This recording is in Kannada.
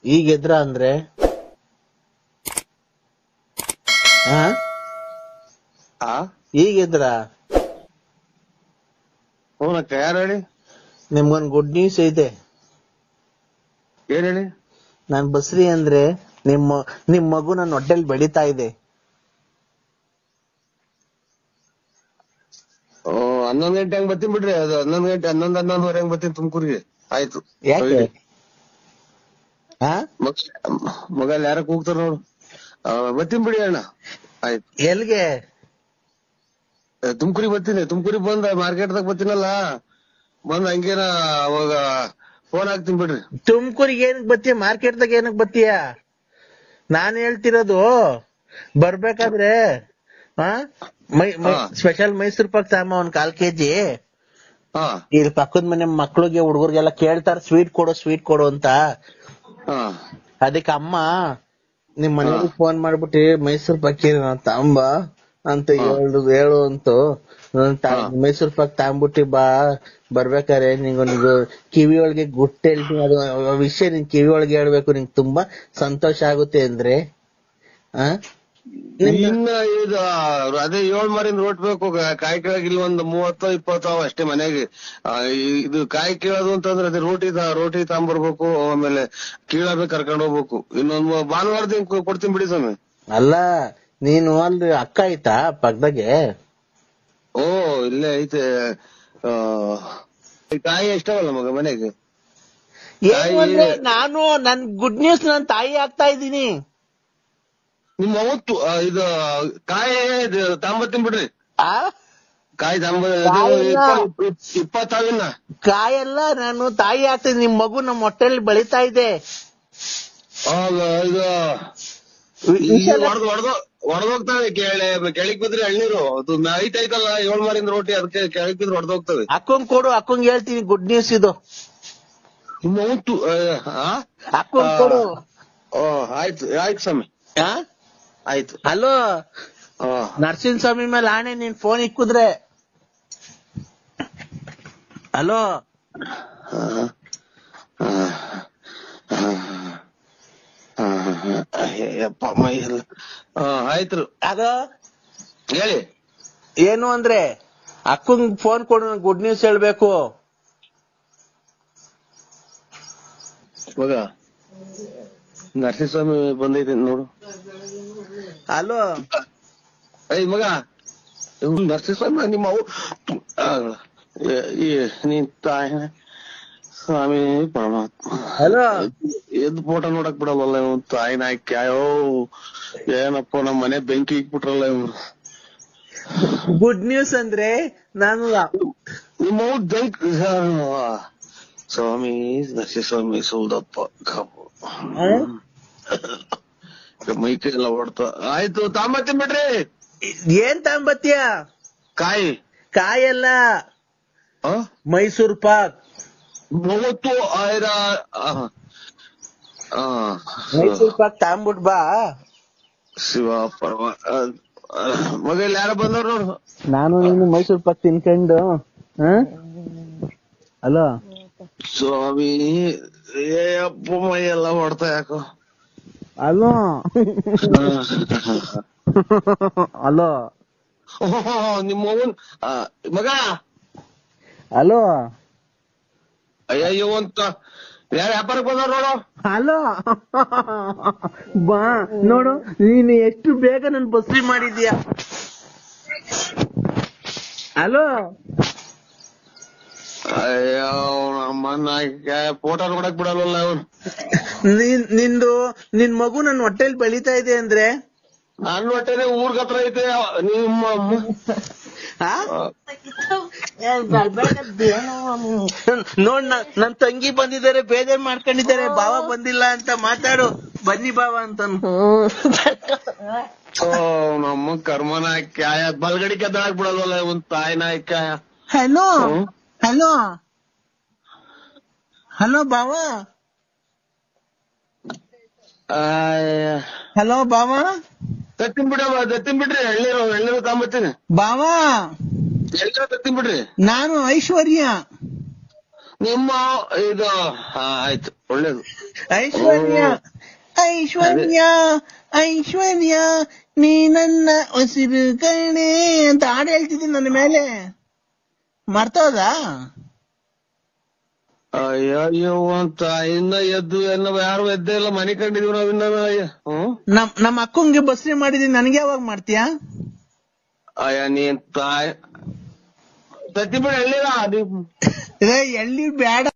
ಈಗ ಎದ್ರ ಅಂದ್ರೆ ಆ ಆ ಈಗ ಎದ್ರ ಹ್ಞೂನಕ್ಕ ಯಾರು ಹೇಳಿ ನಿಮ್ಗೊಂದ್ ಗುಡ್ ನ್ಯೂಸ್ ಐತೆ ಏನ್ ಹೇಳಿ ನಾನ್ ಬಸ್ರಿ ಅಂದ್ರೆ ನಿಮ್ಮ ನಿಮ್ ಮಗು ನನ್ನ ಹೊಟ್ಟೆಲ್ ಬೆಳಿತಾ ಇದೆ ಓ, ಹನ್ನೊಂದ್ ಗಂಟೆ ಹಂಗ್ ಬರ್ತೀನಿ ಬಿಡ್ರಿ ಅದು ಹನ್ನೊಂದ್ ಗಂಟೆ ಹನ್ನೊಂದ್ ಹನ್ನೊಂದುವರೆ ಹಂಗ್ ಬರ್ತೀನಿ ತುಮಕೂರಿಗೆ ಆಯ್ತು ಯಾಕೆ ಹೋಗ್ಲಿ. ಆ ಮಗ್- ಮಗ ಅಲ್ಲಿ ಯಾರ ಕೂಗ್ತಾರ ನೋಡು ಆ, ಬರ್ತೀನಿ ಬಿಡಿ ಅಣ್ಣ ಆಯ್ತು ಎಲ್ಗೆ ತುಮಕೂರಿಗೆ ಬರ್ತೀನಿ ತುಮಕೂರಿಗೆ ಬಂದ ಮಾರ್ಕೆಟ್ದಾಗ ಬರ್ತೀನಲ್ಲ ಬಂದ್ ಹಂಗೇನ ಅವಾಗ ಫೋನ್ ಹಾಕ್ತೀನಿ ಬಿಡ್ರಿ ತುಮಕೂರಿಗೆ ಏನಕ್ ಬತ್ತೀಯ ಮಾರ್ಕೆಟ್ದಾಗ ಏನಕ್ ಬತ್ತೀಯ ನಾನ್ ಹೇಳ್ತಿರೋದು ಬರ್ಬೇಕಾದ್ರೆ ಆ ಮೈ ಹಾ. ಸ್ಪೆಷಲ್ ಮೈಸೂರ್ ಪಾಕ್ ಸಾಮ ಒಂದ್ ಕಾಲ್ ಕೆಜಿ ಹಾ ಇಲ್ಲಿ ಪಕ್ಕದ ಮನೆ ಮಕ್ಳಿಗೆ ಹುಡುಗರಿಗೆಲ್ಲ ಕೇಳ್ತಾರ ಸ್ವೀಟ್ ಕೊಡು ಸ್ವೀಟ್ ಕೊಡು ಅಂತ ಹಾ ಅದಕ್ಕೆ ಅಮ್ಮ ನಿಮ್ ಮನೆಗೆ ಫೋನ್ ಮಾಡ್ಬಿಟ್ಟು ಮೈಸೂರ್ ಪಾಕ್ ತಾಂಬ ಅಂತ ಹೇಳು ಹೇಳು ಅಂತು ನಾನ್ ತಾ- ಹಾ. ಮೈಸೂರ್ ಪಾಕ್ ತಾಂಬಿಟ್ಟಿ ಬಾ ಬರ್ಬೇಕಾರೆ ನಿಂಗೊಂದು ಕಿವಿ ಒಳಗೆ ಗುಟ್ಟು ಹೇಳ್ತೀನಿ ಅದು ಆ ವಿಷಯ ನಿನ್ ಕಿವಿ ಒಳಗೆ ಹೇಳ್ಬೇಕು ನಿಂಗೆ ತುಂಬಾ ಸಂತೋಷ ಆಗುತ್ತೆ ಅಂದ್ರೆ ಆ ನಿನ್ನ- ಇನ್ನ ಇದು ಅದೇ ಏಳ್ ಮರಿಂದ ರೋಟ್ಬೇಕು ಕಾಯಿ ಕೆಳಗ್ ಇಲ್ಲಿ ಒಂದ್ ಮೂವತ್ತೋ ಇಪ್ಪತ್ತೋ ಅವ ಅಷ್ಟೇ ಮನೆಗೆ ಆ, ಈ- ಇದು ಕಾಯಿ ಕೀಳೋದು ಅಂತಂದ್ರೆ ಅದೇ ರೋಟಿ ತ- ರೋಟಿ ತಗೊಂಬರ್ಬೇಕು ಆಮೇಲೆ ಕೀಳಬೇಕು ಕರ್ಕೊಂಡ್ ಹೋಗ್ಬೇಕು ಇನ್ನೊಂದ್ ಮೂ- ಭಾನುವಾರ ದಿನ ಕೊ- ಕೊಡ್ತೀನಿ ಬಿಡಿ ಸ್ವಾಮಿ ಅಲ್ಲ ನೀನು ಅಲ್ಲಿ ಅಕ್ಕ ಆಯ್ತಾ ಪಕ್ಕದಾಗೆ ಓ ಇಲ್ಲೇ ಐತೆ ಆ, ಈ ಕಾಯಿ ಎಷ್ಟವಲ್ಲ ಮಗ ಮನೆಗೆ ಏನು ಅಂದ್ರೆ ನಾನು ನನ್ ಗುಡ್ ನ್ಯೂಸ್ ನನ್ ತಾಯಿ ಆಗ್ತಾ ಇದ್ದೀನಿ ನಿಮ್ಮ ಅವತ್ತು ಆ, ಇದು ಕಾಯಿ ಇದು ತಗೊಂಬರ್ತೀನಿ ಬಿಡ್ರಿ ಆ ಕಾಯಿ ತಗೊಂಬ ಕಾಯಿನ? ಇಪ್ಪತ್ತಾವಿನ ಕಾಯಲ್ಲ ನಾನು ತಾಯಿ ಆಗ್ತೀನಿ ನಿಮ್ ಮಗು ನಮ್ಮ ಹೊಟ್ಟೆಲಿ ಬೆಳಿತಾ ಇದೆ ಇದು ವಿಷಯ ಹೊಡೆದು ಹೊಡೆದು ಹೊಡೆದೋಗ್ತವೆ ಕೆಳೆ ಕೆಳಗ್ ಬಿದ್ರೆ ಎಳ್ನೀರು ಅದು ಐಟ್ ಐತಲ್ಲ ಏಳ್ ಮಾರಿಂದ ರೋಟಿ ಅದಕ್ಕೆ ಕೆಳಗ್ ಬಿದ್ರೆ ಹೊಡೆದೋಗ್ತವೆ ಅಕ್ಕಂಗ್ ಕೊಡು ಅಕ್ಕಂಗ್ ಹೇಳ್ತೀನಿ ಗುಡ್ ನ್ಯೂಸ್ ಇದು ಮೌಂಟು ಅಕ್ಕಂಗ್ ಕೊಡು ಓ ಆಯ್ತು ಆಯ್ತು ಸ್ವಾಮಿ ಆ? ಆಯ್ತು ಹಲೋ ಆ, ನರಸಿಂಹ ಸ್ವಾಮಿ ಮೇಲೆ ಆಣೆ ನೀನ್ ಫೋನ್ ಇಕ್ಕುದ್ರೆ ಹಲೋ ಆ, ಆ, ಆ, ಆ, ಯಪ್ಪ ಮೈ ಎಲ್ಲ ಆ, ಆಯ್ತು ಅದು ಹೇಳಿ ಏನು ಅಂದ್ರೆ ಅಕ್ಕಂಗ್ ಫೋನ್ ಕೊಡು ಗುಡ್ ನ್ಯೂಸ್ ಹೇಳ್ಬೇಕು ಮಗ ನರಸಿಂಹಸ್ವಾಮಿ ಬಂದೈತೆ ನೋಡು ಹಲೋ ಏಯ್ ಮಗ ಇವ್ನು ನರಸಿಂಹಸ್ವಾಮಿ ನಿಮ್ಮ ಅವು ಆ, ಈ- ಈ ನೀನ್ ತಾಯಿ ಸ್ವಾಮಿ ಪರಮಾತ್ಮ ಹಲೋ ಎದ್ ಫೋಟೋ ನೋಡಕ್ ಬಿಡಲ್ಲ ಇವ್ ತಾಯಿ ನಾಯ್ಕ ಅಯ್ಯೋ ಏನಪ್ಪ ನಮ್ ಮನೆ ಬೆಂಕಿ ಇಕ್ಬಿಟ್ರಲ್ಲ ಇವ್ರು ಗುಡ್ ನ್ಯೂಸ್ ಅಂದ್ರೆ ನಾನು ನಿಮ್ಮ ಅವು ಬೆಂಕ್ ಸ್ವಾಮಿ ನರಸಿಂಹಸ್ವಾಮಿ ಸೌದಪ್ಪ ಕಾಪು ಮೈ ಕೈ ಎಲ್ಲ ಹೊಡ್ತಾ ಆಯ್ತು ತಾಂಬತ್ತೀನಿ ಬಿಡ್ರಿ ಏನ್ ತಗೊಂಬತ್ತೀಯ ಕಾಯಿ ಕಾಯಲ್ಲ ಆ ಮೈಸೂರ್ ಪಾಕ್ ಮೂವತ್ತು ಆಯ್ರ ಆ, ಆ, ಮೈಸೂರ್ ಪಾಕ್ ತಗೊಂಬಿಟ್ ಬಾ ಶಿವ ಪರಮ ಆ, ಆ, ಮಗ ಇಲ್ಲಿ ಯಾರ ಬಂದವ್ರು ನೋಡು ನಾನು ನೀನು ಮೈಸೂರ್ ಪಾಕ್ ತಿನ್ಕೊಂಡು ಹಲೋ ಸ್ವಾಮಿ ಏ ಅಪ್ಪ ಮೈ ಎಲ್ಲ ಹೊಡ್ತಾ ಯಾಕೋ ಹಲೋ ಹಲೋ ಓಹ್, ನಿಮ್ಮ ಅವ್ವನ್ ಆ, ಮಗ ಹಲೋ ಅಯ್ಯಯ್ಯೋ ಅಂತ ಯಾರ ವ್ಯಾಪಾರಕ್ಕೆ ಬಂದವ್ರು ನೋಡು ಹಲೋ ಬಾ ನೋಡು ನೀನು ಎಷ್ಟು ಬೇಗ ನನ್ ಬಸ್ರಿ ಮಾಡಿದ್ಯಾ ಹಲೋ ಅಯ್ಯೋ ನಮ್ಮನ್ನ ಫೋಟೋ ನೋಡಕ್ ಬಿಡಲ್ವಲ್ಲ ಅವ್ನು ನಿನ್ ನಿಂದು ನಿನ್ ಮಗು ನನ್ ಹೊಟ್ಟೆಲ್ ಬೆಳಿತಾ ಇದೆ ಅಂದ್ರೆ ನನ್ನ ಹೊಟ್ಟೆನೆ ಊರ್ಗ್ ಹತ್ರ ಐತೆ ನಿಮ್ಮ ಮ- ಆ? ಆ, ನೋಡ್ ನ- ನನ್ ತಂಗಿ ಬಂದಿದ್ದಾರೆ ಬೇಜಾರ್ ಮಾಡ್ಕೊಂಡಿದ್ದಾರೆ ಬಾವ ಬಂದಿಲ್ಲ ಅಂತ ಮಾತಾಡು ಬನ್ನಿ ಬಾವ ಅಂತ ಓ ನಮ್ಮ ಕರ್ಮನ ಕ್ಯಾಯ ಬಲ್ಗಡಿ ಕೆದ್ದಾಕ್ ಬಿಡಲ್ವಲ್ಲ ಒಂದ್ ತಾಯಿ ನಾಯಕ ಹಲೋ ಹಲೋ ಹಲೋ ಬಾವ ಹಲೋ ಬಾವ ತತ್ತಿನ್ ಬಿಡವ ತತ್ತಿನ್ ಬಿಡ್ರಿ ಎಳ್ನೀರು ಎಳ್ನೀರು ತಗೊಂಬತ್ತೀನಿ ಬಾವ ಎಳ್ನೀರು ತತ್ತಿನ್ ಬಿಡ್ರಿ ನಾನು ಐಶ್ವರ್ಯ ನಿಮ್ಮ ಇದು ಹಾ ಆಯ್ತು ಒಳ್ಳೇದು ಐಶ್ವರ್ಯ ಐಶ್ವರ್ಯ ಐಶ್ವರ್ಯ ನೀ ನನ್ನ ಉಸಿರು ಕಣೆ ಅಂತ ಹಾಡು ಹೇಳ್ತಿದ್ದೀನಿ ನನ್ನ ಮೇಲೆ ಮರ್ತೋದಾ ಅಯ್ಯೋ ಅಂತ ಇನ್ನ ಎದ್ದು ಎನ್ನ ಯಾರು ಎದ್ದೇ ಇಲ್ಲ ಮನೆ ಕಂಡಿದೀವಿ ನಾವ್ ಇನ್ನ ಅಯ್ಯ. ಹ್ಮ್ ನಮ್ ನಮ್ಮ ಅಕ್ಕಂಗೆ ಬಸ್ರಿ ಮಾಡಿದೀನಿ ನನಗೆ ಯಾವಾಗ ಮಾಡ್ತೀಯಾ ಅಯ್ಯ ನೀನ್ ತಾಯ ಸತ್ತಿ ಬಿಡ ಎಳ್ಳಿಲ್ಲ ಏ ಎಳ್ಳಿ ಬೇಡ